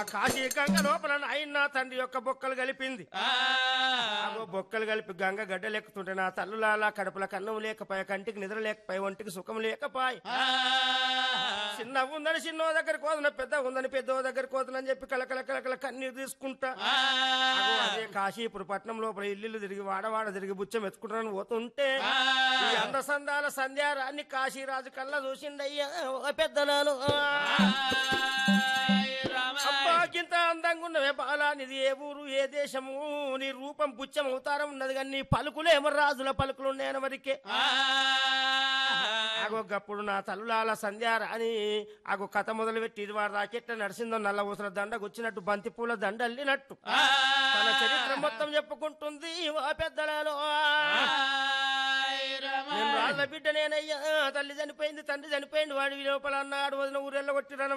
కాశీ గంగ లోపల ఆయన తండ్రి యొక్క బొక్కలు కలిపింది ఆగో బొక్కలు కలిపి గంగ గడ్డలెక్కుతుంటే నా తల్లులాల కడుపుల కన్నం లేకపాయ కంటికి నిద్ర లేకపాయ ఒంటికి సుఖం లేకపాయ చిన్న ఉందని చిన్నో దగ్గరికి పోతున్నా పెద్ద ఉందని పెద్దో దగ్గరికి పోతున్నా చెప్పి కలకల కలకల కన్నీరు తీసుకుంటా ఆగో అదే కాశీపుర పట్నం లోపల ఇల్లు తిరిగి వాడవాడ తిరిగి బుచ్చం ఎత్తుకుంటానని పోతుంటే ఈ అందసందాల సంధ్యారాన్ని కాశీరాజు కళ్ళ చూసిండయ్యా ఓ పెద్దనాను అబ్బాకింత అందంగా ఉన్నవే బాలా నీది ఏ ఊరు ఏ దేశము నీ రూపం పుచ్చం అవతారం ఉన్నది కానీ నీ పలుకులు ఏమో రాజుల పలుకులు ఉన్నాయని వరకే ఆగో గప్పుడు నా తల్లులాల సంధ్యార అని ఆగో కథ మొదలు పెట్టి ఇది వాడు రాకెట్ట నడిచిందో నల్ల ఊసిన దండకు వచ్చినట్టు బంతి పూల దండ అల్లినట్టు తన చరిత్ర మొత్తం చెప్పుకుంటుంది ఆ పెద్దలలో నేను రాళ్ళ బిడ్డ నేనయ్యా తల్లి చనిపోయింది తండ్రి చనిపోయింది వాడి లోపల అన్నాడు వదిన ఊరెళ్ళ కొట్టిరన్న